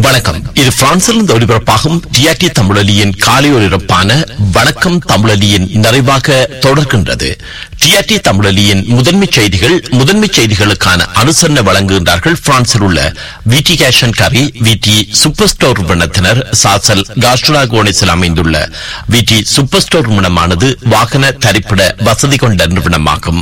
வணக்கம் இது பிரான்சிலிருந்து ஒலிபரப்பாகும் டிஆர்டி தமிழொலியின் காலை ஒலிபரப்பான வணக்கம் தமிழொலியின் நிறைவாக தொடர்கின்றது டிஆர்டி தமிழொலியின் முதன்மை செய்திகள் முதன்மை செய்திகளுக்கான அனுசரணை வழங்குகின்றார்கள் பிரான்சில் உள்ள விடி கேஷன் கரி விடி சூப்பர் ஸ்டோர் நிறுவனத்தினர் சாசல் காஸ்ட்ரா கோனிஸில் அமைந்துள்ள விடி சூப்பர் ஸ்டோர் நிறுவனமானது வாகன தரிப்பிட வசதி கொண்ட நிறுவனமாகும்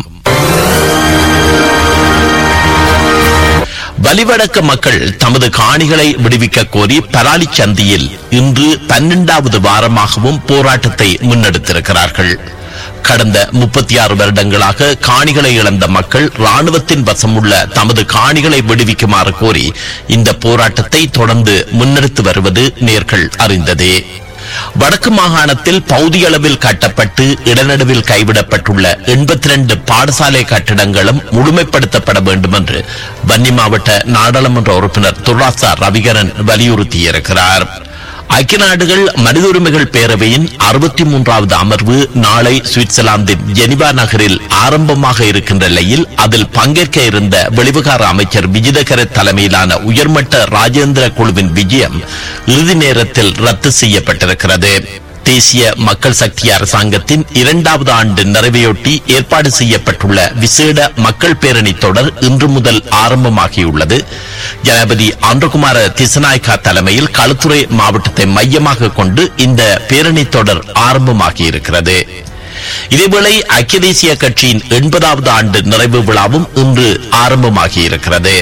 வலிவடக்க மக்கள் தமது காணிகளை விடுவிக்க கோரி பராலி சந்தியில் இன்று பன்னெண்டாவது வாரமாகவும் போராட்டத்தை முன்னெடுத்திருக்கிறார்கள் கடந்த முப்பத்தி ஆறு வருடங்களாக காணிகளை இழந்த மக்கள் ராணுவத்தின் வசமுள்ள தமது காணிகளை விடுவிக்குமாறு கோரி இந்த போராட்டத்தை தொடர்ந்து முன்னெடுத்து வருவது நேர்கள் அறிந்ததே வடக்கு மாகாணத்தில் பகுதியளவில் கட்டப்பட்டு இடநடுவில் கைவிடப்பட்டுள்ள எண்பத்தி ரெண்டு பாடசாலை கட்டிடங்களும் முழுமைப்படுத்தப்பட வேண்டும் என்று வன்னி மாவட்ட நாடாளுமன்ற உறுப்பினர் துர்ராசா ரவிகரன் வலியுறுத்தியிருக்கிறார் ஐக்கிய நாடுகள் மனித உரிமைகள் பேரவையின் அறுபத்தி மூன்றாவது அமர்வு நாளை சுவிட்சர்லாந்தின் ஜெனிவா நகரில் ஆரம்பமாக இருக்கின்ற நிலையில் அதில் பங்கேற்க இருந்த வெளிவிகார அமைச்சர் விஜிதகர தலைமையிலான உயர்மட்ட ராஜேந்திர குழுவின் விஜயம் இறுதி நேரத்தில் ரத்து செய்யப்பட்டிருக்கிறது தேசிய மக்கள் சக்தி அரசாங்கத்தின் இரண்டாவது ஆண்டு நிறைவையொட்டி ஏற்பாடு செய்யப்பட்டுள்ள விசேட மக்கள் பேரணி தொடர் இன்று முதல் ஆரம்பமாகியுள்ளது ஜனாபதி ஆந்திரகுமார திசநாயக்கா தலைமையில் களுத்துறை மாவட்டத்தை மையமாக கொண்டு இந்த பேரணி தொடர் ஆரம்பமாகியிருக்கிறது இதேவேளை ஐக்கிய தேசிய கட்சியின் எண்பதாவது ஆண்டு நிறைவு விழாவும் இன்று ஆரம்பமாகியிருக்கிறது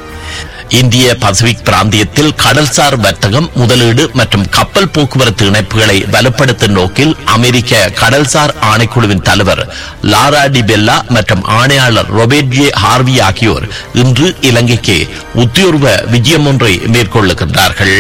இந்திய பசிபிக் பிராந்தியத்தில் கடல்சார் வர்த்தகம் முதலீடு மற்றும் கப்பல் போக்குவரத்து இணைப்புகளை வலுப்படுத்தும் நோக்கில் அமெரிக்க கடல்சார் ஆணைக்குழுவின் தலைவர் லாரா டி பெல்லா மற்றும் ஆணையாளர் ரொபேட் ஜே ஹார்வி ஆகியோர் இன்று இலங்கைக்கு உத்தியோர்வ விஜயம் ஒன்றை மேற்கொள்ளுகின்றார்கள்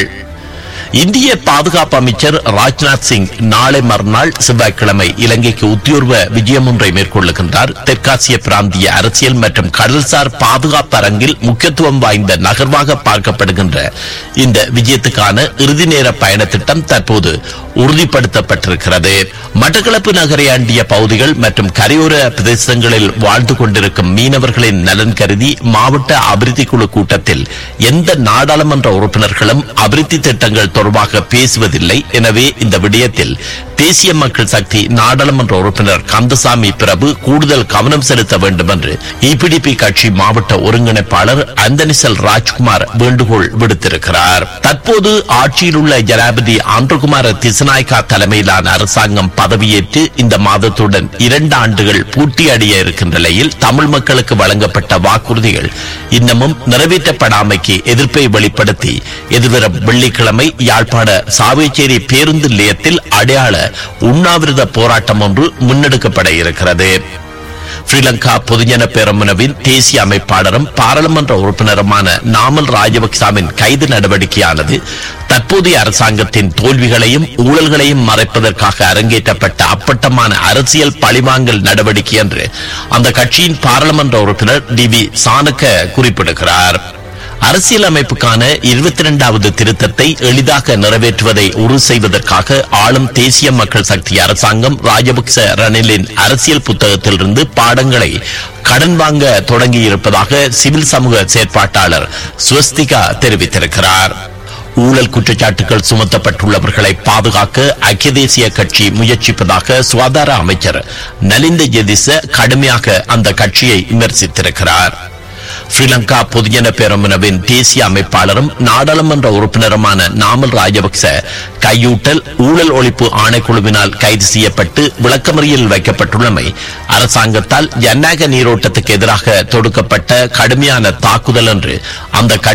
இந்திய பாதுகாப்பு அமைச்சர் ராஜ்நாத் சிங் நாளை மறுநாள் செவ்வாய்க்கிழமை இலங்கைக்கு உத்தியோர்வ விஜயம் ஒன்றை மேற்கொள்ளுகின்றார் தெற்காசிய பிராந்திய அரசியல் மற்றும் கடல்சார் பாதுகாப்பு அரங்கில் முக்கியத்துவம் வாய்ந்த நகர்வாக பார்க்கப்படுகின்ற இந்த விஜயத்துக்கான இறுதி நேர பயண திட்டம் தற்போது உறுதிப்படுத்தப்பட்டிருக்கிறது மட்டக்களப்பு நகரை அண்டிய பகுதிகள் மற்றும் கரையோர பிரதேசங்களில் வாழ்ந்து கொண்டிருக்கும் மீனவர்களின் நலன் கருதி மாவட்ட அபிவிருத்தி குழு கூட்டத்தில் எந்த நாடாளுமன்ற உறுப்பினர்களும் அபிவிருத்தி திட்டங்கள் தொடர்பாக பேசுவதில்லை எனவே இந்த விடயத்தில் தேசிய மக்கள் சக்தி நாடாளுமன்ற உறுப்பினர் கந்தசாமி பிரபு கூடுதல் கவனம் செலுத்த வேண்டும் என்று இபிடிபி கட்சி மாவட்ட ஒருங்கிணைப்பாளர் அந்தனிசல் ராஜ்குமார் வேண்டுகோள் விடுத்திருக்கிறார் தற்போது ஆட்சியில் உள்ள ஜனாபதி ஆந்திரகுமார திசநாயக்கா தலைமையிலான அரசாங்கம் பதவியேற்று இந்த மாதத்துடன் இரண்டு ஆண்டுகள் பூர்த்தியடைய இருக்கின்ற நிலையில் தமிழ் மக்களுக்கு வழங்கப்பட்ட வாக்குறுதிகள் இன்னமும் நிறைவேற்றப்படாமைக்கு எதிர்ப்பை வெளிப்படுத்தி எதிர்வரும் வெள்ளிக்கிழமை யாழ்ப்பாண சாவேச்சேரி பேருந்து நிலையத்தில் அடையாள உண்ணாவிரத போராட்டம் ஒன்று முன்னெடுக்கப்பட இருக்கிறது ஸ்ரீலங்கா பொதுஜன பேரமுனவின் தேசிய அமைப்பாளரும் பாராளுமன்ற உறுப்பினருமான நாமல் ராஜபக்சாவின் கைது நடவடிக்கையானது தற்போதைய அரசாங்கத்தின் தோல்விகளையும் ஊழல்களையும் மறைப்பதற்காக அரங்கேற்றப்பட்ட அப்பட்டமான அரசியல் பழிவாங்கல் நடவடிக்கை என்று அந்த கட்சியின் பாராளுமன்ற உறுப்பினர் டி வி சாணக்க குறிப்பிடுகிறார் அரசியல் அமைப்புக்கான இருபத்தி இரண்டாவது திருத்தத்தை எளிதாக நிறைவேற்றுவதை உறுதி செய்வதற்காக ஆளும் தேசிய மக்கள் சக்தி அரசாங்கம் ராஜபக்ச ரணிலின் அரசியல் புத்தகத்திலிருந்து பாடங்களை கடன் வாங்க தொடங்கியிருப்பதாக சிவில் சமூக செயற்பாட்டாளர் ஸ்வஸ்திகா தெரிவித்திருக்கிறார் ஊழல் குற்றச்சாட்டுகள் சுமத்தப்பட்டுள்ளவர்களை பாதுகாக்க ஐக்கிய தேசிய கட்சி முயற்சிப்பதாக சுகாதார அமைச்சர் நலிந்த ஜெதிச கடுமையாக அந்த கட்சியை விமர்சித்திருக்கிறார் ஸ்ரீலங்கா பொதுஜன பேரமுனவின் தேசிய அமைப்பாளரும் நாடாளுமன்ற உறுப்பினருமான நாமல் ராஜபக்ச கையூட்டல் ஊழல் ஒழிப்பு ஆணைக்குழுவினால் கைது செய்யப்பட்டு விளக்கமறியல் வைக்கப்பட்டுள்ளமை அரசாங்கத்தால் ஜனநாயக நீரோட்டத்துக்கு எதிராக தொடுக்கப்பட்ட கடுமையான தாக்குதல் என்று அந்த